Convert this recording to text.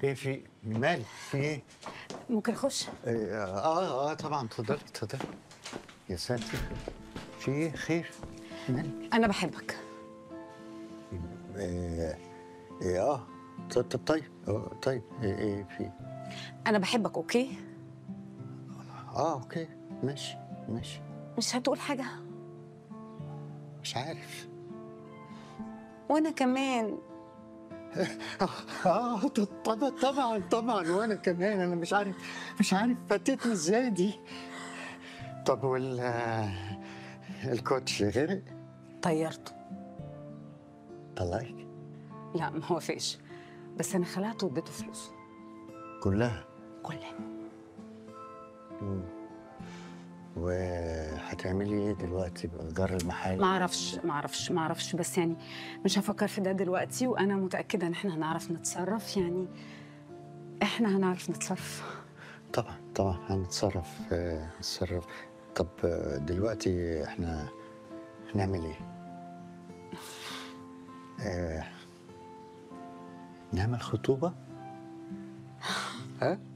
ايه في مالك في ايه؟ ممكن اخش إيه، اه اه طبعا اتفضلي اتفضلي يا ساتر في ايه خير؟ مالك؟ انا بحبك إيه إيه اه طب طب طيب آه، طيب ايه ايه في انا بحبك اوكي اه اوكي ماشي ماشي مش هتقول حاجه مش عارف وانا كمان اه طبعا طبعا طبعا وانا كمان انا مش عارف مش عارف فاتتني ازاي دي طب وال آه، الكوتش غرق طيرته طلعك لا ما هو فيش بس انا خلعته واديته فلوسه كلها كلها وهتعملي ايه دلوقتي بإيجار المحل؟ ما اعرفش ما اعرفش ما اعرفش بس يعني مش هفكر في ده دلوقتي وانا متاكده ان احنا هنعرف نتصرف يعني احنا هنعرف نتصرف طبعا طبعا هنتصرف آه، هنتصرف طب آه، دلوقتي احنا هنعمل ايه؟ آه، نعمل خطوبة؟ ها؟